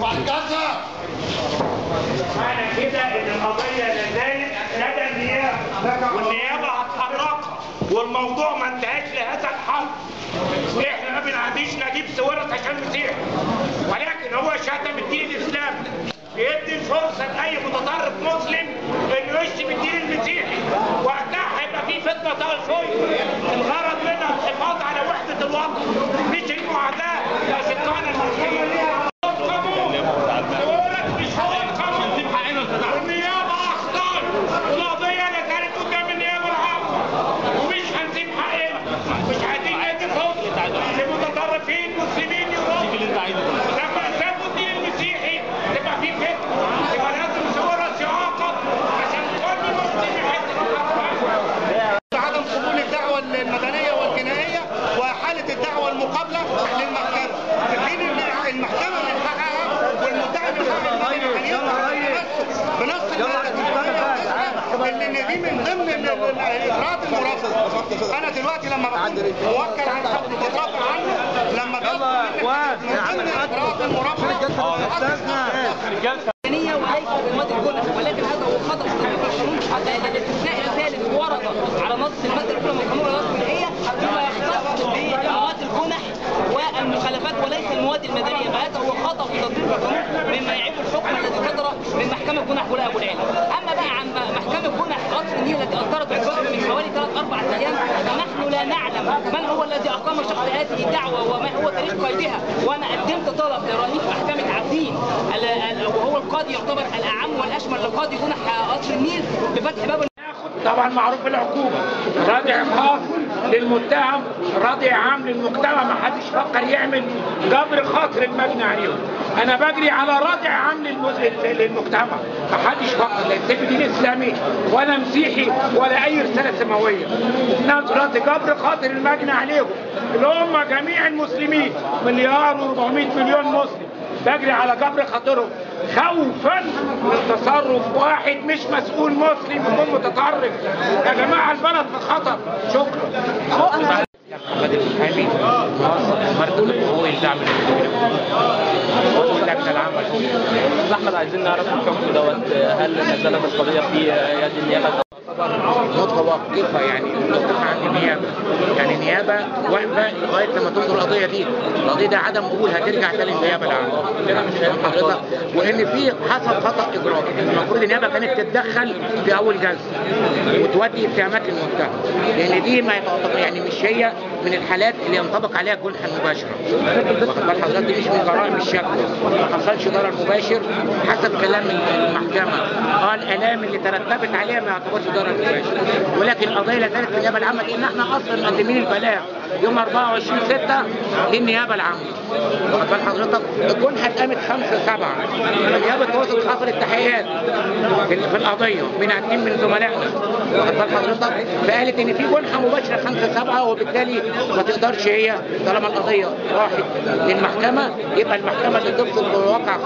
وهكذا معنى كده ان القضيه لا زالت لدى النيابه والنيابه هتحركها والموضوع ما انتهاش لهذا الحد احنا ما بنعديش نجيب صورة عشان مسيح ولكن هو شتم الدين الاسلامي بيدي الفرصه لاي متطرف مسلم انه يشتم الدين المسيحي وقتها هيبقى في فتنه طائفيه الغرض منها الحفاظ على وحده الوطن مش المعاداه يا شيطان المسيحيين والنيابة أخطار والقضية لا زالت قدام النيابة العامة ومش هنسيب حقنا مش عايزين ندي فرصة لمتطرفين مسلمين يروحوا لما سابوا الدين المسيحي تبقى في فتنة يبقى لازم صورة صعاقة عشان كل مسلم يحس عدم قبول الدعوة المدنية والجنائية وحالة الدعوة المقابلة للمحكمة في حين ان المحكمة من حقها والمدعي من حقه ان يتمسك بنص اللي ان دي من ضمن ال- ال- الاجراءات المرافقة انا دلوقتي لما بكون موكل عن حد بترافع عنه لما بيطلب منك من ضمن الاجراءات المرافقة المدنية وليس بمواد الجنح ولكن هذا هو خطأ في تطبيق القانون لأن الاستثناء الثالث ورد على نص المادة الأولى من قانون الرئاسة المالية فيما يختص بمواد الجنح والمخالفات وليس المواد المدنية فهذا هو خطأ في تطبيق القانون مما يعيب الحكم الذي صدر من محكمة جنح ولا أبو العلا أما بقى عن محكمة جنح قصر النيل التي أصدرت الحكم من حوالي ثلاث أربع أيام فنحن لا نعلم من هو الذي أقام شرح هذه الدعوة وما هو تاريخ قيدها وأنا قدمت طلب لرئيس محكمة عابدين ال- ال- وهو القاضي يعتبر الأعم والأشمل لقاضي جنح قصر النيل بفتح باب طبعا معروف العقوبة رادع خاص للمتهم رادع عام للمجتمع ما حدش فكر يعمل جبر خاطر المجني عليهم انا بجري على رادع عام للمز- للمجتمع ما حدش فكر لا يسيب دين اسلامي ولا مسيحي ولا اي رساله سماويه وفي نفس الوقت جبر خاطر المجني عليهم اللي هم جميع المسلمين مليار و400 مليون مسلم بجري على جبر خاطرهم خوفا من تصرف واحد مش مسؤول مسلم يكون متطرف يا جماعه البلد في خطر شكرا محمد المحامي موظف مركز الحقوق الدعم اللجنه العامه استاذ احمد عايزين نعرف الحكم دوت هل ما زالت القضيه في يد النيابه متوقفه يعني متوقفه عند النيابه يعني النيابه واقفه لغايه لما تنظر القضيه دي القضيه دي عدم قبولها ترجع تاني للنيابه العامه كده مش فاهم حضرتك وان في حصل خطا اجرائي المفروض النيابه كانت تتدخل في اول جلسه وتودي اتهامات للمتهم لان دي ما يتعتبر يعني مش هي من الحالات اللي ينطبق عليها الجنحه المباشره واخد بال حضرتك دي مش من جرائم الشكل ما حصلش ضرر مباشر حسب كلام المحكمه اه الالام اللي ترتبت عليها ما يعتبرش ضرر مباشر ولكن القضيه لا زالت في النيابه العامه لان احنا اصلا مقدمين البلاغ يوم 24 6 للنيابه العامه واخد بال حضرتك الجنحه اتقامت 5 7 النيابه وصلت حصلت تحقيقات في في القضيه من اتنين من زملائنا واخد بال حضرتك فقالت ان في جنحه مباشره 5 7 وبالتالي ما تقدرش هي طالما القضيه راحت للمحكمه يبقى المحكمه اللي تفصل بالواقع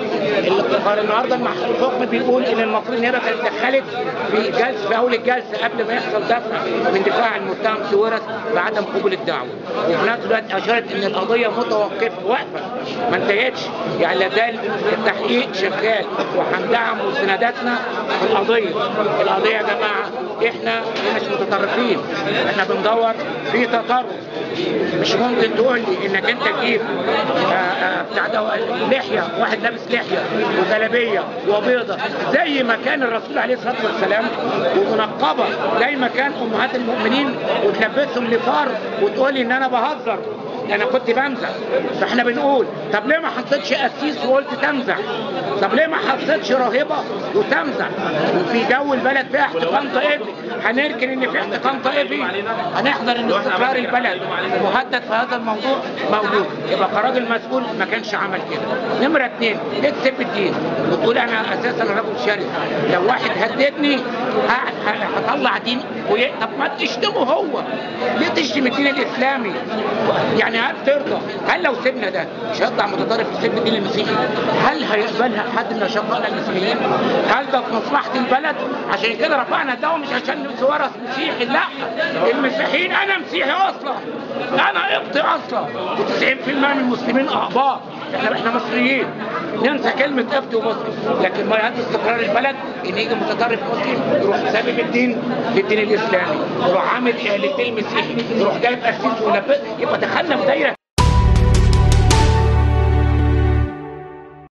اللي النهارده المح- الحكم بيقول ان المفروض النيابه كانت دخلت في جلسه في اول الجلسه قبل ما يحصل دفع من دفاع المتهم سويرس بعدم قبول الدعوه وفي نفس الوقت اشارت ان القضيه متوقفه واقفه ما انتهتش يعني لا زال التحقيق شغال وهندعم مستنداتنا في القضيه القضيه يا جماعه احنا مش متطرفين احنا بندور في تطرف مش ممكن تقول لي انك انت تجيب آه، آه، بتاع ده لحيه واحد لابس لحيه وجلابيه وبيضه زي ما كان الرسول عليه الصلاه والسلام ومنقبه زي ما كان امهات المؤمنين وتلبسهم لفار وتقول لي ان انا بهزر ده انا كنت بمزح فاحنا بنقول طب ليه ما حطيتش قسيس وقلت تمزح طب ليه ما حطيتش راهبه وتمزح وفي جو البلد فيها احتقان طائفي هنركن ان في احتقان طائفي هنحضر ان استقرار البلد مهدد في هذا الموضوع موجود يبقى كراجل مسؤول ما كانش عمل كده نمره اثنين ليه تسب الدين وتقول انا اساسا رجل شرس لو واحد هددني ه- ه- هطلع دين وي- طب ما تشتمه هو ليه تشتم الدين الاسلامي يعني هل ترضى هل لو سيبنا ده مش هيطلع متطرف يسب الدين المسيحي هل هيقبلها حد من اشقائنا المسيحيين هل ده في مصلحه البلد عشان كده رفعنا الدعوه مش عشان سوارس مسيحي لا المسيحيين انا مسيحي اصلا انا قبطي اصلا و90% من المسلمين احباط احنا احنا مصريين ننسى كلمه قبط ومسلم لكن ما يهد استقرار البلد ان يجي متطرف مسلم يروح سابب الدين للدين الاسلامي يروح عامل ايه للدين المسيحي يروح جايب قسيس ولبس يبقى دخلنا في دايره